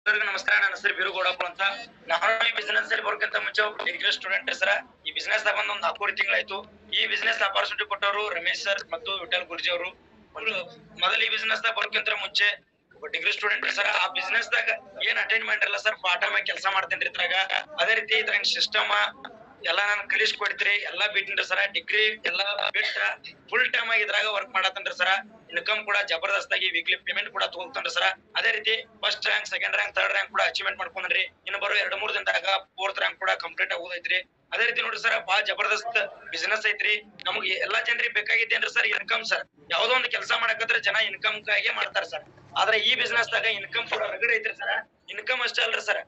ಎಲ್ಲರಿಗೂ ನಮಸ್ಕಾರ ನನ್ನ ಹೆಸರು ಬೀರುಗೌಡಪ್ಪ ಅಂತ ನಾನು ಈ ಬಿಸ್ನೆಸ್ ಅಲ್ಲಿ ಬರೋಕ್ಕಿಂತ ಮುಂಚೆ ಒಬ್ಬ ಡಿಗ್ರಿ ಸ್ಟೂಡೆಂಟ್ ಸರ ಈ ಬಿಸ್ನೆಸ್ ದಾಗ ಬಂದ್ ಒಂದ್ ನಾಲ್ಕೂವರೆ ತಿಂಗಳಾಯ್ತು ಈ ಬಿಸ್ನೆಸ್ ಅಪಾರ್ಚುನಿಟಿ ಕೊಟ್ಟವರು ರಮೇಶ್ ಸರ್ ಮತ್ತು ವಿಠಲ್ ಗುರುಜಿ ಅವರು ಮೊದಲ ಈ ಬಿಸ್ನೆಸ್ ದಾಗ ಬರೋಕ್ಕಿಂತ ಮುಂಚೆ ಒಬ್ಬ ಡಿಗ್ರಿ ಸ್ಟೂಡೆಂಟ್ ಸರ್ ಆ ಬಿಸ್ನೆಸ್ ದಾಗ ಏನ್ ಅಟೆಂಡ್ಮೆಂಟ್ ಇಲ್ಲ ಸರ್ ಪಾರ್ಟ್ ಟೈಮ್ ಕೆಲಸ ಮಾಡ್ತೇನ್ರಿ ಇದ್ರಾಗ ಅದೇ ರೀತಿ ಇದ್ರಾಗ ಸಿಸ್ಟಮ್ ಎಲ್ಲಾ ನಾನು ಕಲಿಸ್ಕೊಡ್ತೀರಿ ಎಲ್ಲಾ ಬಿಟ್ಟಿನ್ರಿ ಸರ ಡಿಗ್ರಿ ಎಲ್ಲಾ ಬಿಟ್ಟ ಫುಲ್ ಟೈಮ್ ಆಗಿ ಇದ್ರಾಗ ವರ್ಕ್ ಮಾಡತ್ತೇನ್ರಿ ಸರ ಇನ್ಕಮ್ ಕೂಡ ಜಬರ್ದಸ್ತ್ ಆಗಿ ವೀಕ್ಲಿ ಪೇಮೆಂಟ್ ಕೂಡ ತಗೊಳ್ತಾನ್ರಿ ಸರ ಅದೇ ರೀತಿ first rank second rank third rank ಕೂಡ ಅಚೀವ್ಮೆಂಟ್ ಮಾಡ್ಕೊಂಡ್ರಿ ಇನ್ನು ಬರೋ ಎರಡ್ ಮೂರ್ ದಿನದಾಗ ಫೋರ್ತ್ ರ್ಯಾಂಕ್ ಕೂಡ ಕಂಪ್ಲೀಟ್ ಆಗೋದೈತ್ರಿ ಅದೇ ರೀತಿ ನೋಡ್ರಿ ಸರ್ ಬಹಳ ಜಬರ್ದಸ್ತ್ ಬಿಸ್ನೆಸ್ ಐತ್ರಿ ನಮ್ಗೆ ಎಲ್ಲಾ ಜನರಿಗೆ ಬೇಕಾಗಿದ್ದೇನ್ರಿ ಸರ್ ಇನ್ಕಮ್ ಸರ್ ಯಾವ್ದೋ ಒಂದು ಕೆಲಸ ಮಾಡಕತ್ರ ಜನ ಇನ್ಕಮ್ ಗಾಗೆ ಮಾಡ್ತಾರ ಸರ್ ಆದ್ರೆ ಈ ಬಿಸ್ನೆಸ್ ದಾಗ ಇನ್ಕಮ್ ಕೂಡ ರಗಡ್ ಐತ್ರಿ ಸರ್ ಇನ್ಕಮ್ ಅಷ್ಟೇ ಅಲ್ರಿ ಸರ್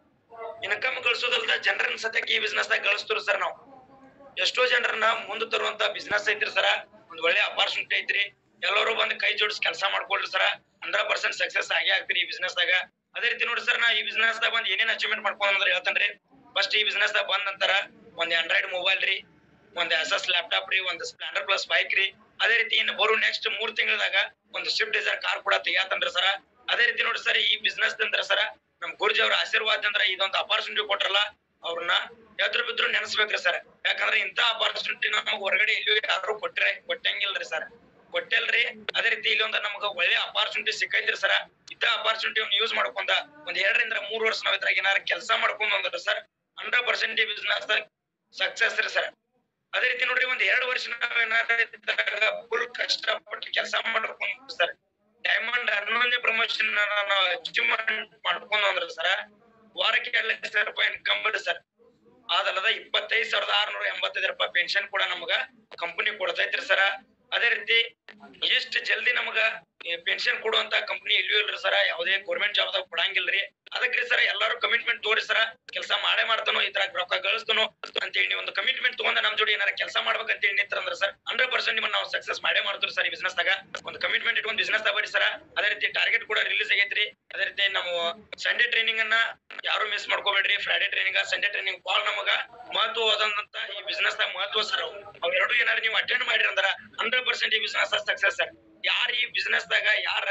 ಇನ್ಕಮ್ ಗಳಿಸೋದಲ್ದ ಜನರನ್ನ ಸದ್ಯಕ್ಕೆ ಈ ಬಿಸ್ನೆಸ್ ದಾಗ ಗಳಿಸ್ತೀವಿ ಸರ್ ನಾವು ಎಷ್ಟೋ ಜನರನ್ನ ಮುಂದೆ ತರುವಂತ ಬಿಸ್ನೆಸ್ ಐತ್ರಿ ಸರ ಒಂದ್ ಒಳ್ಳೆ ಅಪಾರ್ಚುನಿಟಿ ಐತ್ರಿ ಎಲ್ಲರೂ ಬಂದ್ ಕೈ ಜೋಡಿಸಿ ಕೆಲಸ ಮಾಡ್ಕೊಳ್ರಿ ಸರ ಹಂಡ್ರೆಡ್ ಪರ್ಸೆಂಟ್ ಸಕ್ಸಸ್ ಆಗೇ ಆಗ್ತೀರಿ ಈ ಬಿಸ್ನೆಸ್ ದಾಗ ಅದೇ ರೀತಿ ನೋಡಿ ಸರ್ ನಾ ಈ ಬಿಸ್ನೆಸ್ ದಾಗ ಬಂದ್ ಏನೇನ್ ಅಚೀವ್ಮೆಂಟ್ ಮಾಡ್ಕೊಂಡ್ ಅಂದ್ರೆ ಹೇಳ್ತೇನ್ರಿ ಫಸ್ಟ್ ಈ ಬಿಸ್ನೆಸ್ ದಾಗ ಬಂದ ನಂತರ ಒಂದ್ ಆಂಡ್ರಾಯ್ಡ್ ಮೊಬೈಲ್ ರೀ ಒಂದ್ ಎಸ್ ಎಸ್ ಲ್ಯಾಪ್ಟಾಪ್ ರೀ ಒಂದ್ ಸ್ಪ್ಲೆಂಡರ್ ಪ್ಲಸ್ ಬೈಕ್ ರೀ ಅದೇ ರೀತಿ ಇನ್ನು ಬರೋ ನೆಕ್ಸ್ಟ್ ಮೂರ್ ತಿಂಗಳದಾಗ ಒಂದು ಸ್ವಿಫ್ಟ್ ಡಿಸೈರ್ ಕಾರ್ ಕೂಡ ತೆಗಿಯಾತನ್ರಿ ಸರ ಅದೇ ರೀತಿ ನೋಡಿ ಸರ್ ಈ ಬಿಸ್ನೆಸ್ ಅಂದ್ರ ಸರ ನಮ್ ಗುರುಜಿ ಅವ್ರ ಆಶೀರ್ವಾದ ಅಂದ್ರ ಇದೊಂದು ಅಪಾರ್ಚುನಿಟಿ ಕೊಟ್ರಲ್ಲ ಅವ್ರನ್ನ ಯಾವ್ದ್ರ ಬಿದ್ರು ನೆನೆಸ್ಬೇಕ್ರಿ ಸರ್ ಯಾಕಂದ್ರೆ ಇಂತ ಅಪಾರ್ಚುನಿಟಿ ನಮಗ್ ಹೊರಗಡೆ ಎಲ್ಲಿಯೂ ಯಾರು ಕೊಟ್ರೆ ಕೊಟ್ಟಂಗಿಲ್ರಿ ಸರ್ ಕೊಟ್ಟಿಲ್ರಿ ಅದೇ ರೀತಿ ಇಲ್ಲೊಂದ ನಮಗ ಒಳ್ಳೆ ಅಪಾರ್ಚುನಿಟಿ ಸಿಕ್ಕೈತ್ರಿ ಸರ್ ಇದ್ದ ಅಪಾರ್ಚುನಿಟಿ ಯೂಸ್ ಮಾಡ್ಕೊಂಡ ಒಂದ್ ಎರಡರಿಂದ ಮೂರ್ ವರ್ಷ ನಾವ್ ಇದ್ರಾಗ ಏನಾರ ಕೆಲಸ ಮಾಡ್ಕೊಂಡ್ ಅಂದ್ರ sir hundred percent business success ರೀ ಸರ್ ಅದೇ ರೀತಿ ನೋಡ್ರಿ ಒಂದ್ ಎರಡ್ ವರ್ಷ ನಾವ್ ಏನಾರ ಫುಲ್ ಕಷ್ಟಪಟ್ಟು ಕೆಲಸ ಮಾಡ್ಕೊಂಡ್ ಸರ್ ಡೈಮಂಡ್ ಹನ್ನೊಂದನೇ ಪ್ರಮೋಷನ್ ನಾವು ಅಚೀವ್ಮೆಂಟ್ ಮಾಡ್ಕೊಂಡು ಅಂದ್ರೆ ಸರ ವಾರಕ್ಕೆ ಎರಡ್ ಲಕ್ಷ ರೂಪಾಯಿ ಇನ್ಕಮ್ ಸರ್ ಅದಲ್ಲದ ಇಪ್ಪತ್ತೈದ್ ಸಾವಿರದ ಆರ್ನೂರ ಎಂಬತ್ತೈದು ರೂಪಾಯಿ ಪೆನ್ಷನ್ ಕೂಡ ನಮಗ ಕಂಪನಿ ಕೊಡ್ತೈತ್ರಿ ಸರ ಅದೇ ರೀತಿ ಎಷ್ಟು ಜಲ್ದಿ ನಮಗ ಪೆನ್ಷನ್ ಕೊಡುವಂತ ಕಂಪನಿ ಎಲ್ಲಿಯೂ ಇಲ್ರಿ ಸರ ಯಾವುದೇ ಗೌರ್ಮೆಂಟ್ ಜಾಬ್ ದಾಗ ಕೊಡಂಗಿಲ್ರಿ ಅದಕ್ರಿ ಸರ ಎಲ್ಲಾರು ಕಮಿಟ್ಮೆಂಟ್ ತೋರಿ ಸರ ಕೆಲಸ ಮಾಡೇ ಮಾಡ್ತಾನೋ ಇದ್ರಾಗ ರೊಕ್ಕ ಗಳಿಸ್ತಾನೋ ಅಂತೇಳಿ ನೀವು ಒಂದು ಕಮಿಟ್ಮೆಂಟ್ ತಗೊಂಡ ನಮ್ ಜೋಡಿ ಏನಾರ ಕೆಲಸ ಮಾಡ್ಬೇಕಂತ ಹೇಳಿ ನಿಂತ್ರಂದ್ರ ಸರ್ ಹಂಡ್ರೆಡ್ ಪರ್ಸೆಂಟ್ ನಿಮ್ಮನ್ನ ನಾವು ಸಕ್ಸಸ್ ಮಾಡೇ ಮಾಡ್ತೀವಿ ಸರ್ ಈ ಬಿಸ್ನೆಸ್ ದಾಗ ಒಂದು ಕಮಿಟ್ಮೆಂಟ್ ಇಟ್ಕೊಂಡು ಬಿಸ್ನೆಸ್ ದಾಗ ಬರ್ರಿ ಸರ ಅದೇ ರೀತಿ ಟಾರ್ಗೆಟ್ ಕೂಡ ರಿಲೀಸ್ ಆಗೈತ್ರಿ ಅದೇ ರೀತಿ ನಾವು ಸಂಡೇ ಟ್ರೈನಿಂಗ್ ಅನ್ನ ಯಾರು ಮಿಸ್ ಮಾಡ್ಕೋಬೇಡ್ರಿ ಫ್ರೈಡೆ ಟ್ರೈನಿಂಗ್ ಸಂಡೇ ಟ್ರೈನಿಂಗ್ ಬಾಳ್ ನಮಗ ಮಹತ್ವವಾದಂತ ಈ ಬಿಸ್ನೆಸ್ ದಾಗ ಮಹತ್ವ ಸರ್ ಅವು ಅವೆರಡು ಏನಾರು ನೀವು ಅಟೆಂಡ್ ಮಾಡಿರಿ ಅಂದ್ರ ಹಂಡ್ರೆಡ್ ಪರ್ಸೆಂಟ್ ಈ ಬಿಸ್ನೆಸ್ ಸಕ್ಸಸ್ ಸರ್ ಯಾರು ಈ ಬಿಸ್ನೆಸ್ ದಾಗ ಯಾರ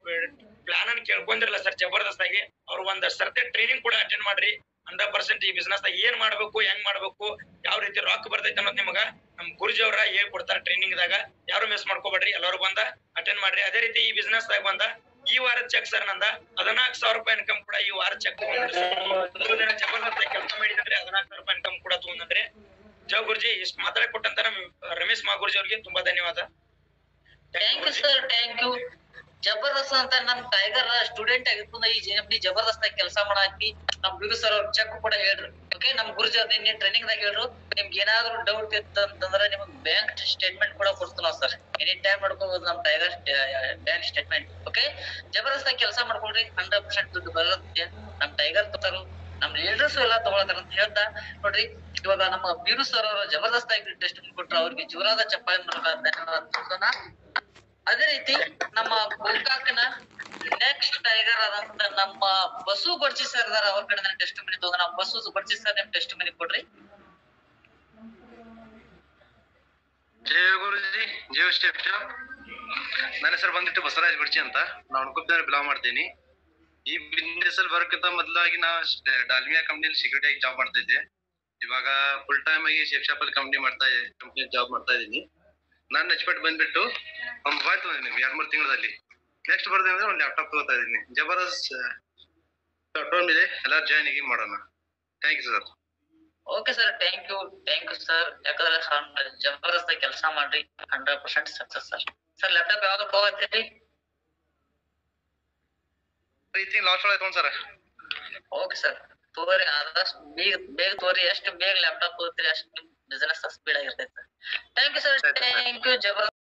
ಪ್ಲಾನ್ ಅನ್ನ ಕೇಳ್ಕೊಂಡಿರಲ್ಲ ಸರ್ ಜಬರ್ದಸ್ತ್ ಆಗಿ ಅವ್ರು ಒಂದ್ ಸರ್ತಿ ಟ್ರೈನಿಂಗ್ ಕೂಡ ಅಟೆಂಡ್ ಮಾಡ್ರಿ ಹಂಡ್ರೆಡ್ ಪರ್ಸೆಂಟ್ ಈ ಬಿಸ್ನೆಸ್ ದಾಗ ಏನ್ ಮಾಡ್ಬೇಕು ಹೆಂಗ್ ಮಾಡ್ಬೇಕು ಯಾವ ರೀತಿ ರೊಕ್ಕ ಬರ್ತೈತೆ ಅನ್ನೋದು ನಿಮಗ ನಮ್ ಗುರುಜಿ ಅವರ ಹೇಳ್ಕೊಡ್ತಾರ ಟ್ರೈನಿಂಗ್ ದಾಗ ಯಾರು ಮಿಸ್ ಮಾಡ್ಕೋಬೇಡ್ರಿ ಎಲ್ಲರೂ ಬಂದ ಅಟೆಂಡ್ ಮಾಡ್ರಿ ಅದೇ ರೀತಿ ಈ ಬಿಸ್ನೆಸ್ ದಾಗ ಬಂದ ಈ ವಾರದ ಚೆಕ್ ಸರ್ ನಂದ ಹದಿನಾಲ್ಕು ಸಾವಿರ ರೂಪಾಯಿ ಇನ್ಕಮ್ ಕೂಡ ಈ ವಾರ ಚೆಕ್ ಜಬರ್ದಸ್ತ್ ಕೆಲಸ ಮಾಡಿದ್ರೆ ಹದಿನಾಲ್ಕು ಸಾವಿರ ರೂಪಾಯಿ ಇನ್ಕಮ್ ಕೂಡ ತಗೊಂಡ್ರೆ ಜೋ ಗುರುಜಿ ಇಷ್ಟು ಮಾತಾಡಕ್ ಕೊಟ್ಟಂತ ನಮ್ ರಮೇಶ್ ಮಾ ಗುರುಜಿ ಅವ್ರಿಗೆ ತುಂಬಾ ಧನ್ಯವಾದ thank you sir thank you ಜಬರ್ದಸ್ತ್ ಅಂತ ನಮ್ ಟೈಗರ್ ಸ್ಟೂಡೆಂಟ್ ಆಗಿರ್ಕೊಂಡು ಈ ಜಿ ಜಬರ್ದಸ್ತ್ ಕೆಲಸ ಮಾಡಾಕಿ ನಮ್ ಬಿರು ಸರ್ ಅವ್ರ ಚೆಕ್ ಕೂಡ ಹೇಳ್ರಿ ಓಕೆ ನಮ್ ಗುರುಜಿ ಅವ್ರ ನಿನ್ನೆ ಟ್ರೈನಿಂಗ್ ದಾಗ ಹೇಳ್ರು ನಿಮ್ಗೆ ಏನಾದ್ರು ಡೌಟ್ ಇತ್ತು ಅಂತಂದ್ರೆ ನಿಮ್ಗೆ ಬ್ಯಾಂಕ್ ಸ್ಟೇಟ್ಮೆಂಟ್ ಕೂಡ ಕೊಡ್ತೀವಿ ಸರ್ ಎನಿ ಟೈಮ್ ಮಾಡ್ಕೋಬಹುದು ನಮ್ ಟೈಗರ್ ಬ್ಯಾಂಕ್ ಸ್ಟೇಟ್ಮೆಂಟ್ ಓಕೆ ಜಬರ್ದಸ್ತ್ ಕೆಲಸ ಮಾಡ್ಕೊಳ್ರಿ ಹಂಡ್ರೆಡ್ ಪರ್ಸೆಂಟ್ ದುಡ್ಡು ಬರುತ್ತೆ ನಮ್ ಟೈಗರ್ ತಗೋರು ನಮ್ ಲೀಡರ್ಸ್ ಎಲ್ಲ ತಗೊಳತಾರ ಅಂತ ಹೇಳ್ತಾ ನೋಡ್ರಿ ಇವಾಗ ನಮ್ಮ ಬೀರು ಸರ್ ಅವರು ಜಬರ್ದಸ್ತ್ ಆಗಿ ಟೆಸ್ಟ್ ಕೊಟ್ರು ಅವ್ರಿಗೆ ಜೋರಾದ ಚಪ್ಪಾಳೆ ಮೂಲಕ ಧನ್ಯವಾದ ತಿಳಿಸೋಣ ಅದೇ ರೀತಿ ನಮ್ಮ ಗೋಕಾಕ್ನ ನೆಕ್ಸ್ಟ್ ಟೈಗರ್ ಆದಂತ ನಮ್ಮ ಬಸು ಬಡ್ಚಿ ಸರ್ ಇದಾರ ಅವ್ರ ಕಡೆ ಟೆಸ್ಟ್ ಮನಿ ತಗೊಂಡ ನಮ್ಮ ಬಸು ಬಡ್ಚಿ ಸರ್ ನಿಮ್ ಟೆಸ್ಟ್ ಮನಿ ಕೊಡ್ರಿ ಜಯ ಗುರುಜಿ ಜೀವ ಸ್ಟೆಪ್ ನನ್ನ ಹೆಸರು ಬಂದ್ಬಿಟ್ಟು ಬಸವರಾಜ್ ಬಿಡ್ಚಿ ಅಂತ ನಾನು ಅಣ್ಕೊಪ್ಪಿನ ಬಿಲಾವ್ ಮಾಡ್ತೀನಿ ಈ ಬಿಸ್ನೆಸ್ ಅಲ್ಲಿ ಬರೋಕ್ಕಿಂತ ಮೊದಲಾಗಿ ನಾ ಡಾಲ್ಮಿಯಾ ಕಂಪ್ನಿಯಲ್ಲಿ ಸೆಕ್ಯೂರಿಟಿ ಆಗಿ ಜಾಬ್ ಮಾಡ್ತಾ ಇದ್ದೆ ಇವಾಗ ಫುಲ್ ಟೈಮ್ ಆಗಿ ಶೇಪ್ ಶಾಪ್ ಅಲ್ಲಿ ಕಂಪ್ನಿ ಮಾಡ್ತಾ ಕಂಪ್ನಿ ಜಾಬ್ ಮಾಡ್ತಾ ಇದ್ದೀನಿ ನಾನು ಎಕ್ಸ್ಪರ್ಟ್ ಬಂದ್ಬಿಟ್ಟು ಒಂದು ಮೊಬೈಲ್ ತಗೊಂಡಿದ್ದೀನಿ ಎರಡ್ ಮೂರು ತಿಂಗಳಲ್ಲಿ ನೆಕ್ಸ್ಟ್ ಬರ್ತೀನಿ ಅಂದ್ರೆ ಒಂದು ಲ್ಯಾಪ್ಟಾಪ್ ತಗೋತಾ ಇದ್ದೀನಿ ಜಬರ್ದಸ್ತ್ ಪ್ಲಾಟ್ಫಾರ್ಮ್ ಇದೆ ಎಲ್ಲರೂ ಜಾಯ್ನ್ ಆಗಿ ಮಾಡೋಣ thank you sir okay sir thank you thank you sir ಯಾಕಂದ್ರೆ ಹನ್- ಜಬರ್ದಸ್ತ್ ಕೆಲಸ ಮಾಡ್ರಿ hundred percent success sir sir laptop ಯಾವ್ದು ಹೋಗತ್ತೀರಿ ಈ ತಿಂಗ್ ಲಾಸ್ಟ್ ಒಳಗೆ ತೊಗೊಂಡ್ ಸರ್ ಓಕೆ ಸರ್ ತಗೋರಿ ಆದಷ್ಟು ಬೇಗ ಬೇಗ ತಗೋರಿ ಎಷ್ಟು ಬೇಗ ಲ್ಯಾಪ್ಟಾಪ್ ತಗೋತೀರಿ ಅಷ್ಟು ಬಿಸ್ನೆಸ್ ಸ್ಪೀಡ್ ಆಗಿರ್ತೈತೆ thank you sir thank you ಜಬರ್ದಸ್ತ್